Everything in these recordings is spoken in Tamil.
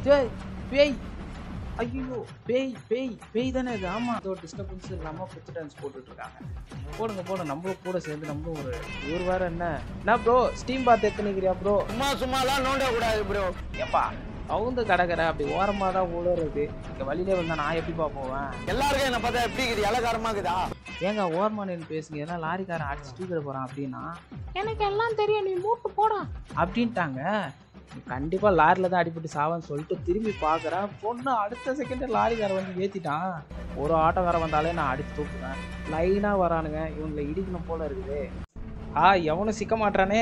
டேய் பேய் ஐயோ பேய் பேய் பேய் தானே இது ஆமா அதோ டிஸ்டர்பன்ஸ் இல்லாம குத்து டான்ஸ் போட்டுட்டு இருக்காங்க போடுங்க போடுங்க நம்மளும் கூட சேர்ந்து நம்மளும் ஒரு ஒரு வாரம் என்ன என்ன ப்ரோ ஸ்டீம் பாத் எத்தனைக்கிறியா ப்ரோ சும்மா சும்மாலாம் நோண்ட கூடாது ப்ரோ ஏப்பா கவுந்து கடற்கரை அப்படி ஓரமா தான் உழுறது இங்க வழியிலே வந்தா நான் எப்படிப்பா போவேன் எல்லாருக்கும் என்ன பார்த்தா எப்படி இருக்குது இலக்காரமா இருக்குதா ஏங்க ஓரமா நின்று பேசுங்க ஏன்னா லாரிக்காரன் அடிச்சு தூக்கிட போறான் அப்படின்னா எனக்கு எல்லாம் தெரியும் நீ மூட்டு போடா அப்படின்ட்டாங்க கண்டிப்பா லாரில தான் அடிபட்டு சாவான்னு சொல்லிட்டு திரும்பி பாக்குறேன் பொண்ணு அடுத்த செகண்ட் லாரிக்காரன் வந்து ஏத்திட்டான் ஒரு ஆட்டோக்காரன் வந்தாலே நான் அடிச்சு தூக்குறேன் லைனா வரானுங்க இவங்களை இடிக்கணும் போல இருக்குது ஆ எவனும் சிக்க மாட்டானே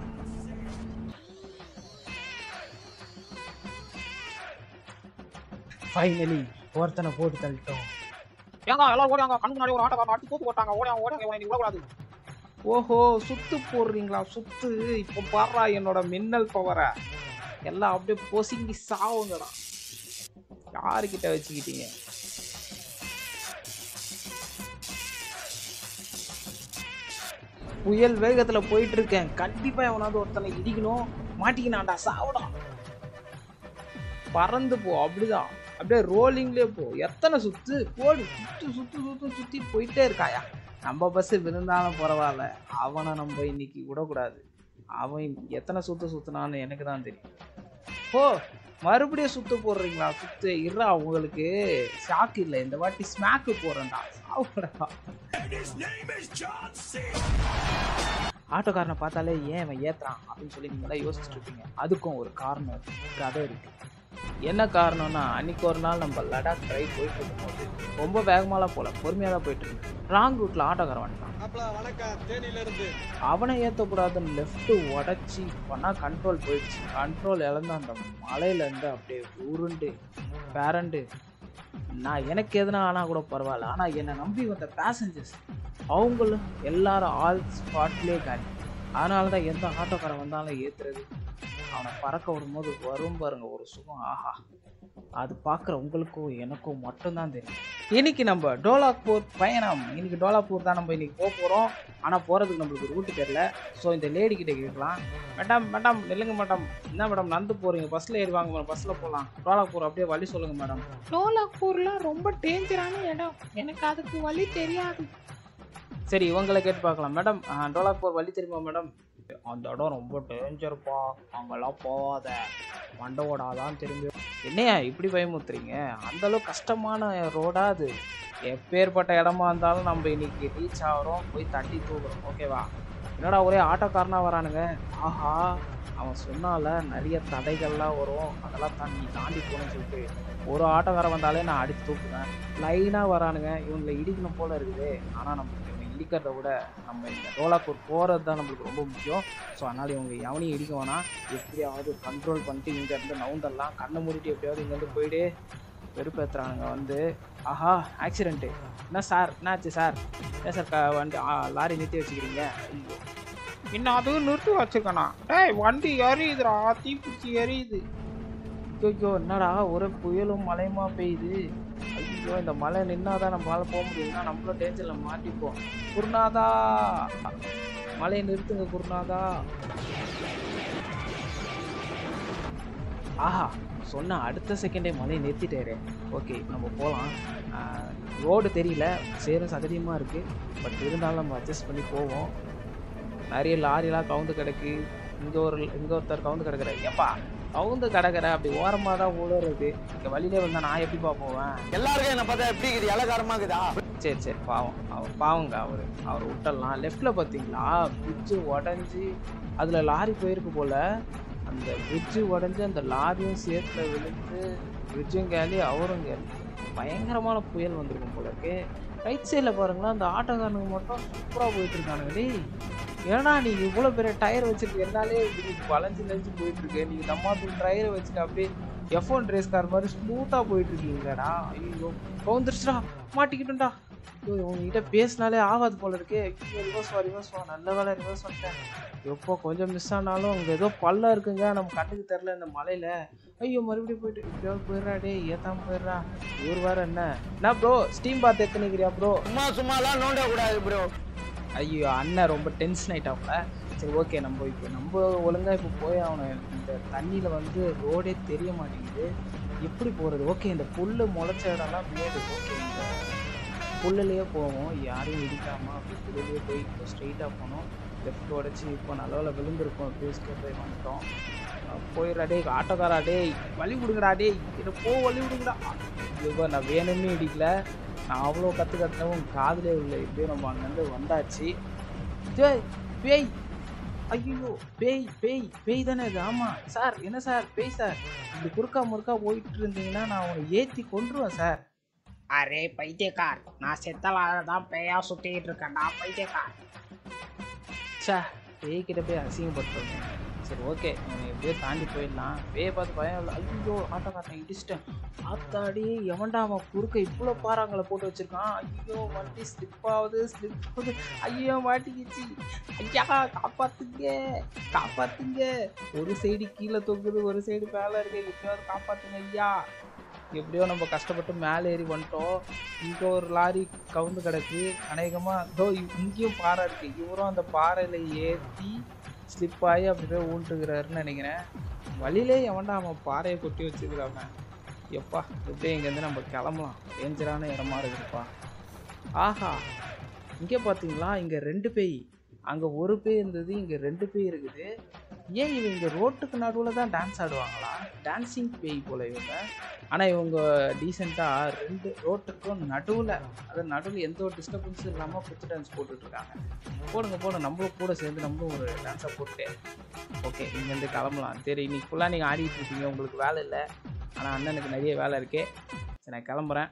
ஃபைனலி ஒருத்தனை போட்டு தள்ளிட்டோம் ஏங்க எல்லாரும் ஓடியாங்க கண்ணு முன்னாடி ஒரு ஆட்டோ அடிச்சு தூக்கு போட்டாங்க ஓடியாங்க ஓடியாங்க நீ விடக்கூடாது ஓஹோ சுத்து போடுறீங்களா சுத்து இப்போ பாடுறா என்னோட மின்னல் பவரை எல்லாம் அப்படியே பொசுங்கி சாவுங்கடா யாருக்கிட்ட வச்சுக்கிட்டீங்க புயல் வேகத்துல போயிட்டு இருக்கேன் கண்டிப்பா எவனாவது ஒருத்தனை இடிக்கணும் மாட்டிக்கினான்டா சாவுடா பறந்து போ அப்படிதான் அப்படியே ரோலிங்லேயே போ எத்தனை சுத்து போடு சுத்து சுத்து சுத்து சுத்தி போயிட்டே இருக்காயா நம்ம பஸ் விழுந்தாலும் பரவாயில்ல அவனை நம்ம இன்னைக்கு விடக்கூடாது அவன் எத்தனை சுத்து சுத்தினான்னு எனக்கு தான் தெரியும் ஓ மறுபடியும் சுத்து போடுறீங்களா சுத்து இருறா உங்களுக்கு ஷாக் இல்லை இந்த வாட்டி ஸ்மாக்கு போடுறேன்டா சாவுடா ஆட்டோக்காரனை பார்த்தாலே ஏன் அவன் ஏத்துறான் அப்படின்னு சொல்லி நீங்களா யோசிச்சுட்டு இருப்பீங்க அதுக்கும் ஒரு காரணம் இருக்கு கதை இருக்கு என்ன காரணம்னா அன்னைக்கு ஒரு நாள் நம்ம லடாக் ட்ரைவ் போயிட்டு இருக்கும்போது ரொம்ப வேகமாலாம் போல பொறுமையாக தான் போயிட்டு இருக்கு ராங் ரூட்ல ஆட்டோக்காரன் வந்துட்டான் அப்பல வணக்கம் தேனியில இருந்து அவனை ஏற்றக்கூடாதுன்னு லெஃப்ட் உடச்சி பண்ணா கண்ட்ரோல் போயிடுச்சு கண்ட்ரோல் இழந்து அந்த மலையிலேருந்து அப்படியே உருண்டு பேரண்டு நான் எனக்கு எதுனா ஆனால் கூட பரவாயில்ல ஆனால் என்னை நம்பி வந்த பேசஞ்சர்ஸ் அவங்களும் எல்லாரும் ஆல் ஸ்பாட்லேயே காலி அதனால தான் எந்த ஆட்டோக்காரன் வந்தாலும் ஏற்றுறது அவனை பறக்க விடும்போது வரும் பாருங்க ஒரு சுகம் ஆஹா அது பார்க்குற உங்களுக்கும் எனக்கும் மட்டும்தான் தெரியும் இன்னைக்கு நம்ம டோலாக்பூர் பயணம் இன்னைக்கு டோலாப்பூர் தான் நம்ம இன்னைக்கு போக போகிறோம் ஆனால் போகிறதுக்கு நம்மளுக்கு ரூட்டு தெரியல ஸோ இந்த லேடி கிட்ட கேட்கலாம் மேடம் மேடம் நில்லுங்க மேடம் என்ன மேடம் நடந்து போகிறீங்க பஸ்ஸில் ஏறுவாங்க மேடம் பஸ்ஸில் போகலாம் டோலாக்பூர் அப்படியே வழி சொல்லுங்க மேடம் டோலாப்பூர்ல ரொம்ப டேஞ்சரான இடம் எனக்கு அதுக்கு வழி தெரியாது சரி இவங்களை கேட்டு பார்க்கலாம் மேடம் டோலாக்பூர் வழி தெரியுமா மேடம் அந்த இடம் ரொம்ப டேஞ்சர்ப்பா அங்கெல்லாம் போகாத மண்டவோடாதான் திரும்பி என்னையா இப்படி பயமுத்துறீங்க அந்த அளவுக்கு கஷ்டமான ரோடா அது எப்பேற்பட்ட இடமா இருந்தாலும் நம்ம இன்னைக்கு ரீச் ஆகிறோம் போய் தட்டி தூக்குறோம் ஓகேவா என்னடா ஒரே ஆட்டோக்காரனா வரானுங்க ஆஹா அவன் சொன்னால நிறைய தடைகள்லாம் வரும் அதெல்லாம் தாண்டி தாண்டி போகணும்னு சொல்லிட்டு ஒரு ஆட்டோக்காரன் வந்தாலே நான் அடிச்சு தூக்குவேன் லைனாக வரானுங்க இவங்களை இடிக்கணும் போல இருக்குது ஆனால் நம்மளுக்கு இவங்க இடிக்கிறத விட நம்ம இந்த டோலாப்பூர் போகிறது தான் நம்மளுக்கு ரொம்ப முக்கியம் ஸோ அதனால் இவங்க எவனையும் இடிக்க வேணாம் எப்படியாவது கண்ட்ரோல் பண்ணிட்டு இங்கேருந்து நவுந்தரலாம் கண்ணை மூடிட்டு எப்படியாவது இங்கேருந்து போயிடு வெறுப்பேற்றுறானுங்க வந்து ஆஹா ஆக்சிடென்ட்டு என்ன சார் என்னாச்சு சார் ஏன் சார் க வண்டி ஆ, லாரி நிறுத்தி வச்சுக்கிறீங்க ஐயோ இன்னும் அதுவும் நிறுத்தி வச்சுக்கணும் டேய் வண்டி எரியுதுடா தீப்பிடிச்சி எரியுது ஐயோ என்னடா ஒரு புயலும் மழையுமா பெய்யுது ஐயோ இந்த மழை நின்னாதான் நம்மளால போக முடியும்னா நம்மளும் டேஞ்சர்ல மாட்டிப்போம் குருநாதா மழையை நிறுத்துங்க குருநாதா ஆஹா சொன்ன அடுத்த செகண்டே மழையை நிறுத்திட்டாரு ஓகே நம்ம போகலாம் ரோடு தெரியல சேரும் சகதியமாக இருக்குது பட் இருந்தாலும் நம்ம அட்ஜஸ்ட் பண்ணி போவோம் நிறைய லாரிலாம் கவுந்து கிடக்கு இங்கே ஒரு இங்கே ஒருத்தர் கவுந்து கிடக்குறாரு ஏப்பா கவுந்து கிடக்குற அப்படி ஓரமாக தான் உழுறது இங்கே வழியிலே வந்தால் நான் எப்படிப்பா போவேன் எல்லாருக்கும் என்ன பார்த்தா எப்படி இருக்குது இலக்காரமா இருக்குதா சரி சரி பாவம் அவர் பாவங்க அவர் அவர் விட்டலாம் லெஃப்டில் பார்த்தீங்களா பிரிட்ஜு உடஞ்சி அதில் லாரி போயிருக்கு போல் அந்த பிரிட்ஜு உடஞ்சி அந்த லாரியும் சேர்த்துல விழுந்து பிரிட்ஜும் கேலி அவரும் கேலி பயங்கரமான புயல் வந்திருக்கும் போல இருக்கு ரைட் சைடில் பாருங்களேன் அந்த ஆட்டோக்காரனுக்கு மட்டும் சூப்பராக போயிட்டு இருக்கானுங்க டேய் ஏன்னா நீங்கள் இவ்வளோ பெரிய டயர் வச்சுட்டு என்னாலே இப்படி வளைஞ்சு நெஞ்சு போயிட்டு இருக்கு நீங்கள் தம்மாத்து டயரை வச்சுட்டு அப்படியே எஃப் ஒன் ரேஸ் கார் மாதிரி ஸ்மூத்தாக போயிட்டு இருக்கீங்கடா ஐயோ கவுந்துருச்சுடா மாட்டிக்கிட்டும்டா ஐயோ உங்ககிட்ட பேசினாலே ஆகாது போல இருக்கே ஐயோ ரிவர்ஸ் வா ரிவர்ஸ் வா நல்ல வேலை ரிவர்ஸ் வந்துட்டேன் எப்போ கொஞ்சம் மிஸ் ஆனாலும் அங்கே ஏதோ பள்ளம் இருக்குங்க நம்ம கண்ணுக்கு தெரில இந்த மலையில ஐயோ மறுபடியும் போயிட்டு எப்படியாவது போயிடுறா டே ஏத்தாம போயிடுறா ஒரு வாரம் என்ன என்ன ப்ரோ ஸ்டீம் பாத் எத்தனைக்கிறியா ப்ரோ சும்மா சும்மாலாம் நோண்ட கூடாது ப்ரோ ஐயோ அண்ணன் ரொம்ப டென்ஷன் ஆயிட்டாப்ல சரி ஓகே நம்ம இப்போ நம்ம ஒழுங்காக இப்போ போய் ஆகணும் இந்த தண்ணியில் வந்து ரோடே தெரிய மாட்டேங்குது எப்படி போகிறது ஓகே இந்த புல் முளைச்ச இடம்லாம் மேடு ஓகே இந்த புல்லுலேயே போவோம் யாரையும் இடிக்காமல் அப்படி புல்லுலேயே போய் இப்போ ஸ்ட்ரெயிட்டாக போனோம் லெஃப்ட் உடச்சி இப்போ நல்ல விழுந்திருக்கோம் அப்படியே ஸ்கேப் போய் வந்துட்டோம் அஹ் போயிடுறா டேய் ஆட்டோக்காரா டேய் வழி விடுங்கடா டேய் இதை போ வழி விடுங்கடா இப்போ நான் வேணும்னு இடிக்கல நான் அவ்வளோ கற்று கற்றுனவும் காதுலே இல்லை இப்படியே நம்ம அங்கேருந்து வந்தாச்சு டேய் பேய் ஐயோ பேய் பேய் பேய் தானே இது ஆமாம் சார் என்ன சார் பேய் சார் இப்படி குறுக்கா முறுக்கா போயிட்டு இருந்தீங்கன்னா நான் உங்களை ஏற்றி கொண்டுருவேன் சார் அரே பைத்தியக்கார் நான் செத்தலாக தான் பேயா சுத்திட்டு இருக்கேன்டா பைத்தியக்கார் ச்சே பேய்கிட்ட போய் அசிங்கப்பட்டோங்க சரி ஓகே நம்ம எப்படியோ தாண்டி போயிடலாம் பேயை பார்த்து பயம் இல்லை ஐயோ ஆட்டோக்காரன் இடிச்சிட்டேன் ஆத்தாடி எவன்டா அவன் குறுக்க இவ்வளோ பாறாங்களை போட்டு வச்சிருக்கான் ஐயோ வண்டி ஸ்லிப் ஆகுது ஸ்லிப் ஆகுது ஐயோ மாட்டிக்கிச்சு ஐயா காப்பாத்துங்க காப்பாத்துங்க ஒரு சைடு கீழே தொங்குது ஒரு சைடு மேலே இருக்கு எப்படியாவது காப்பாத்துங்க ஐயா எப்படியோ நம்ம கஷ்டப்பட்டு மேலே ஏறி வந்துட்டோம் இங்கே ஒரு லாரி கவுந்து கிடக்கு அநேகமாக இதோ இ- இங்கேயும் பாறை இருக்குது இவரும் அந்த பாறையில் ஏற்றி ஸ்லிப் ஆகி அப்படி போய் ஊன்ட்டுக்கிறாருன்னு நினைக்கிறேன் வழியிலே எவன்டா அவன் பாறையை கொட்டி வச்சுக்கிறாங்க எப்பா எப்படியும் இங்கேருந்து நம்ம கிளம்பலாம் டேஞ்சரான இடமா இருக்குதுப்பா ஆஹா இங்கே பார்த்தீங்களா இங்கே ரெண்டு பேய் அங்கே ஒரு பேய் இருந்தது இங்கே ரெண்டு பேய் இருக்குது ஏன் இவங்க இங்கே ரோட்டுக்கு நடுவில் தான் டான்ஸ் ஆடுவாங்களா டான்ஸிங் பேய் போல இவங்க ஆனால் இவங்க டீசெண்டாக ரெண்டு ரோட்டுக்கும் நடுவில் அது நடுவில் எந்த ஒரு டிஸ்டர்பன்ஸும் இல்லாமல் குத்து டான்ஸ் போட்டுட்ருக்காங்க போடுங்க போடுங்க நம்மளும் கூட சேர்ந்து நம்மளும் ஒரு டான்ஸாக போட்டு ஓகே இங்கேருந்து கிளம்பலாம் சரி இன்னைக்கு ஃபுல்லாக நீங்கள் ஆடிட்டு இருக்கீங்க உங்களுக்கு வேலை இல்லை ஆனால் அண்ணனுக்கு நிறைய வேலை இருக்கே சரி நான் கிளம்புறேன்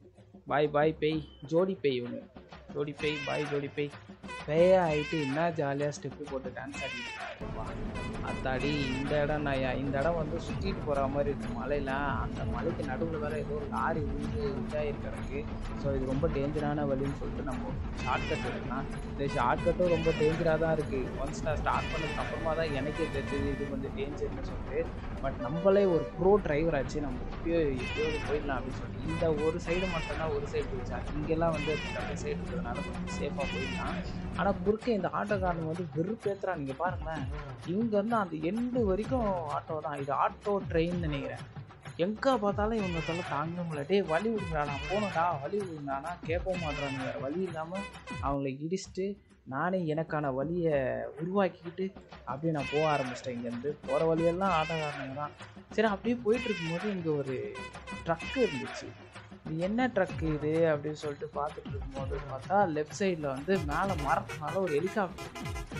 பாய் பாய் பேய் ஜோடி பேய் இவங்க ஜோடி பேய் பாய் ஜோடி பேய் பேயா ஆகிட்டு என்ன ஜாலியாக ஸ்டெப்பு போட்டு டான்ஸ் ஆடிட்டு இருக்காங்கப்பா. அத்தாடி இந்த இடம் நாயா இந்த இடம் வந்து சுற்றிட்டு போகிற மாதிரி இருக்கு மலையில் அந்த மலைக்கு நடுவில் வேற ஏதோ ஒரு லாரி விழுந்து இதாகி கிடக்கு ஸோ இது ரொம்ப டேஞ்சரான வழின்னு சொல்லிட்டு நம்ம ஷார்ட்கட் எடுக்கலாம் இந்த ஷார்ட்கட்டும் ரொம்ப டேஞ்சராக தான் இருக்குது ஒன்ஸ் நான் ஸ்டார்ட் பண்ணதுக்கு அப்புறமா தான் எனக்கே தெரிஞ்சது இது கொஞ்சம் டேஞ்சர்னு சொல்லிட்டு பட் நம்மளே ஒரு ப்ரோ டிரைவர் ஆச்சு நம்ம எப்பயோ எப்படியாவது போயிடலாம் அப்படின்னு சொல்லிட்டு இந்த ஒரு சைடு மட்டும்தான் ஒரு சைடு போயிடுச்சா இங்கெல்லாம் வந்து ரெண்டு சைடு இருக்கிறதுனால கொஞ்சம் சேஃபாக போயிடலாம் ஆனால் குறுக்கே இந்த ஆட்டோக்காரனுங்க வந்து வெறுப்பேத்துறான் நீங்கள் பாருங்களேன் இங்கேருந்து அந்த எண்டு வரைக்கும் ஆட்டோ தான் இது ஆட்டோ ட்ரெயின் நினைக்கிறேன் எங்கே பார்த்தாலும் இவங்க சொல்ல தாங்க முடியல டேய் வழி விடுங்கடா நான் போகணும்டா வழி விடுங்கடானா கேட்கவும் மாட்றாங்க வேறு வழி இல்லாமல் அவங்கள இடிச்சிட்டு நானே எனக்கான வழியை உருவாக்கிக்கிட்டு அப்படியே நான் போக ஆரம்பிச்சிட்டேன் இங்கேருந்து போகிற வழியெல்லாம் ஆட்டோக்காரனுங்க தான் சரி அப்படியே போயிட்டு இருக்கும்போது இங்கே ஒரு ட்ரக்கு இருந்துச்சு இது என்ன ட்ரக்கு இது அப்படின்னு சொல்லிட்டு பார்த்துட்டு இருக்கும்போது பார்த்தா லெஃப்ட் சைடில் வந்து மேலே மரத்துனால ஒரு ஹெலிகாப்டர்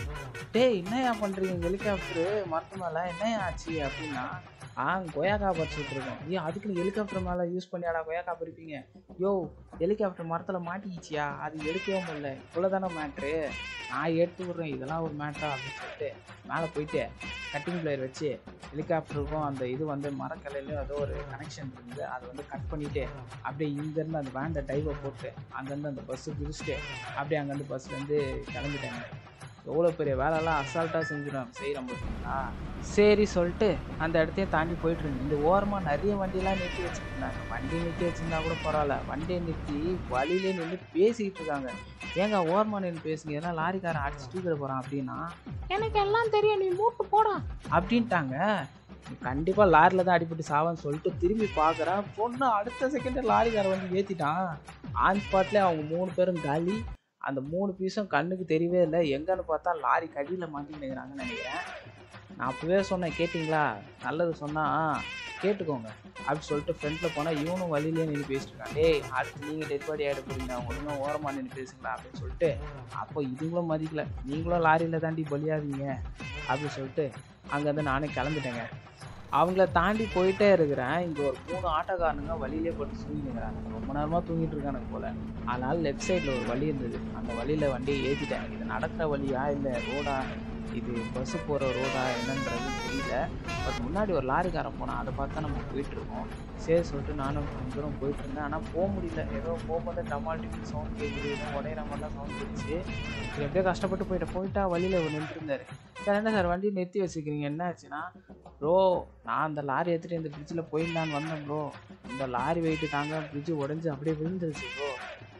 டேய் என்னையா பண்ணுறீங்க ஹெலிகாப்டரு மரத்து மேலே என்னையா ஆச்சு அப்படின்னா ஆ கொய்யாக்கா பறிச்சுட்டு இருக்கோம் ஐயோ அதுக்கு ஹெலிகாப்டர் மேலே யூஸ் பண்ணியாடா கொய்யாக்கா பறிப்பீங்க யோ ஹெலிகாப்டர் மரத்தில் மாட்டிக்கிச்சியா அது எடுக்கவே முடியல இவ்வளோ தானே மேட்ரு நான் எடுத்து விட்றேன் இதெல்லாம் ஒரு மேட்ரா அப்படின்னு சொல்லிட்டு மேலே போயிட்டு கட்டிங் பிளேயர் வச்சு ஹெலிகாப்டருக்கும் அந்த இது வந்து மரக்கலையிலையும் ஏதோ ஒரு கனெக்ஷன் இருந்தது அதை வந்து கட் பண்ணிவிட்டு அப்படியே இங்கேருந்து அந்த வேண்டை டைவை போட்டு அங்கேருந்து அந்த பஸ்ஸு குதிச்சுட்டு அப்படியே அங்கேருந்து பஸ்லேருந்து கிளம்பிட்டாங்க எவ்வளோ பெரிய வேலைலாம் அசால்ட்டாக செஞ்சிடும் செய்கிறோம் பார்த்தீங்களா சரி சொல்லிட்டு அந்த இடத்தையும் தாண்டி போயிட்டு இருந்தேன் இந்த ஓரமாக நிறைய வண்டிலாம் நிறுத்தி வச்சுருந்தாங்க வண்டி நிறுத்தி வச்சிருந்தா கூட பரவாயில்ல வண்டியை நிறுத்தி வழியிலே நின்று பேசிக்கிட்டு இருக்காங்க ஏங்க ஓரமாக நின்று பேசுங்க ஏன்னா லாரிக்காரன் அடிச்சு தூக்கிட போகிறான் அப்படின்னா எனக்கு எல்லாம் தெரியும் நீ மூட்டு போடா அப்படின்ட்டாங்க கண்டிப்பாக லாரியில் தான் அடிபட்டு சாவான்னு சொல்லிட்டு திரும்பி பார்க்குறேன் பொண்ணு அடுத்த செகண்ட் லாரிக்காரன் வந்து ஏற்றிட்டான் ஆன் ஸ்பாட்லேயே அவங்க மூணு பேரும் காலி அந்த மூணு பீஸும் கண்ணுக்கு தெரியவே இல்லை எங்கன்னு பார்த்தா லாரி கடியில் மாட்டிக்கினுங்கிறாங்கன்னு நினைக்கிறேன் நான் அப்போவே சொன்னேன் கேட்டிங்களா நல்லது சொன்னால் கேட்டுக்கோங்க அப்படி சொல்லிட்டு ஃப்ரெண்டில் போனால் இவனும் வழியிலே நின்று பேசிட்டு இருக்கான் டேய் அடுத்து நீங்கள் டெட் பாடி ஆகிட போறீங்க ஒழுங்கா ஓரமாக நின்று பேசுங்களா அப்படின்னு சொல்லிட்டு அப்போ இதுங்களும் மதிக்கல நீங்களும் லாரியில் தாண்டி பலியாதீங்க அப்படின்னு சொல்லிட்டு அங்கேருந்து நானே கிளம்பிட்டேங்க அவங்கள தாண்டி போயிட்டே இருக்கிறேன் இங்கே ஒரு மூணு ஆட்டோக்காரனுங்க வழியிலே போட்டு தூங்கினுங்கிறாங்க ரொம்ப நேரமாக தூங்கிட்டு இருக்கானுங்க போல அதனால லெஃப்ட் சைடில் ஒரு வழி இருந்தது அந்த வழியில் வண்டியை ஏற்றிட்டேன் இது நடக்கிற வழியா இல்லை ரோடா இது பஸ்ஸு போகிற ரோடா என்னன்றது தெரியல பட் முன்னாடி ஒரு லாரிக்காரன் போனான் அதை பார்த்தா நம்ம போயிட்டுருக்கோம் சரி சொல்லிட்டு நானும் கொஞ்சம் தூரம் போயிட்டு இருந்தேன் ஆனால் போக முடியல ஏதோ போகும்போது டமால் டிஃபின் சவுண்ட் கேட்குது ஏதோ உடையிற மாதிரிலாம் சவுண்ட் கேட்டுச்சு சரி எப்படியோ கஷ்டப்பட்டு போயிட்டேன் போயிட்டா வழியில் ஒரு நின்றுருந்தாரு சார் என்ன சார் வண்டி நிறுத்தி வச்சுக்கிறீங்க என்ன ஆச்சுன்னா ப்ரோ நான் அந்த லாரி எடுத்துகிட்டு இந்த பிரிட்ஜில் போயிடலான்னு வந்தேன் ப்ரோ இந்த லாரி வெயிட்டு தாங்க பிரிட்ஜு உடஞ்சி அப்படியே விழுந்துருச்சு ப்ரோ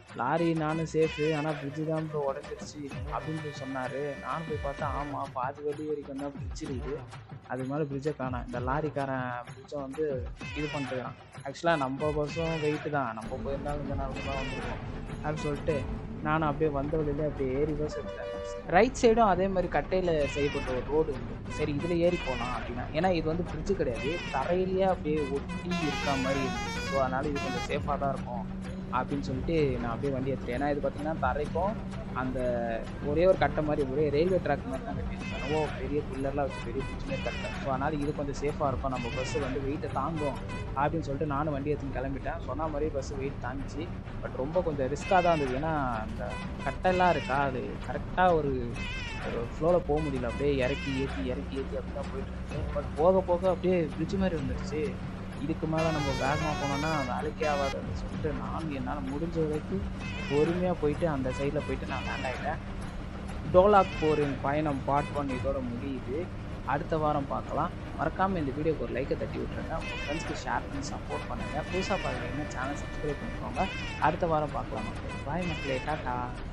லாரி நானும் சேஃபு ஆனால் பிரிட்ஜு தான் ப்ரோ உடஞ்சிருச்சு அப்படின்னு போய் சொன்னார் நானும் போய் பார்த்தா ஆமாம் பாதி வழி வரைக்கும் தான் பிரிட்ஜ் இருக்குது அது மேலே பிரிட்ஜை காணோம் இந்த லாரிக்காரன் பிரிட்ஜை வந்து இது பண்ணிட்டுருக்கான் ஆக்சுவலாக நம்ம பஸ்ஸும் வெயிட்டு தான் நம்ம போயிருந்தாலும் இந்த நேரம் தான் வந்திருக்கோம் அப்படின்னு சொல்லிட்டு நானும் அப்படியே வந்த வழியில அப்படியே ஏறி பஸ் எடுத்தேன் ரைட் சைடும் அதே மாதிரி கட்டையில் செய்யப்பட்ட ஒரு ரோடு உண்டு சரி இதில் ஏறி போகலாம் அப்படின்னா ஏன்னா இது வந்து பிரிட்ஜு கிடையாது தரையிலேயே அப்படியே ஒட்டி இருக்க மாதிரி இருந்துச்சு ஸோ அதனால் இது கொஞ்சம் சேஃபாக தான் இருக்கும் அப்படின்னு சொல்லிட்டு நான் அப்படியே வண்டி எடுத்துட்டேன் ஏன்னா இது பார்த்தீங்கன்னா தரைக்கும் அந்த ஒரே ஒரு கட்டை மாதிரி ஒரே ரயில்வே ட்ராக் மாதிரி தான் கட்டியிருக்கேன் ரொம்ப பெரிய பில்லர்லாம் வச்சு பெரிய பிடிச்சி மாதிரி கட்டேன் ஸோ அதனால் இது கொஞ்சம் சேஃபாக இருக்கும் நம்ம பஸ்ஸு வந்து வெயிட்டை தாங்கும் அப்படின்னு சொல்லிட்டு நானும் வண்டி எடுத்துன்னு கிளம்பிட்டேன் சொன்ன மாதிரி பஸ்ஸு வெயிட் தாங்கிச்சு பட் ரொம்ப கொஞ்சம் ரிஸ்க்காக தான் இருந்தது ஏன்னா அந்த கட்டெல்லாம் இருக்கா அது கரெக்டாக ஒரு ஒரு ஃப்ளோவில் போக முடியல அப்படியே இறக்கி ஏற்றி இறக்கி ஏற்றி அப்படி தான் போயிட்டு இருந்துச்சு பட் போக போக அப்படியே பிரிட்ஜ் மாதிரி இருந்துருச்சு இதுக்கு மேலே நம்ம வேகமாக போனோம்னா வேலைக்கே ஆகாதுன்னு சொல்லிட்டு நான் என்னால் முடிஞ்ச வரைக்கும் பொறுமையாக போயிட்டு அந்த சைடில் போயிட்டு நான் லேண்ட் ஆகிட்டேன் டோலாக் போரின் பயணம் பார்ட் ஒன் இதோட முடியுது அடுத்த வாரம் பார்க்கலாம் மறக்காமல் இந்த வீடியோக்கு ஒரு லைக்கை தட்டி விட்ருங்க உங்கள் ஃப்ரெண்ட்ஸ்க்கு ஷேர் பண்ணி சப்போர்ட் பண்ணுங்கள் புதுசாக பார்க்குறீங்கன்னா சேனல் சப்ஸ்கிரைப் பண்ணிக்கோங்க அடுத்த வாரம் பார்க்கலாம் மக்களே பாய் மக்களே டாட்டா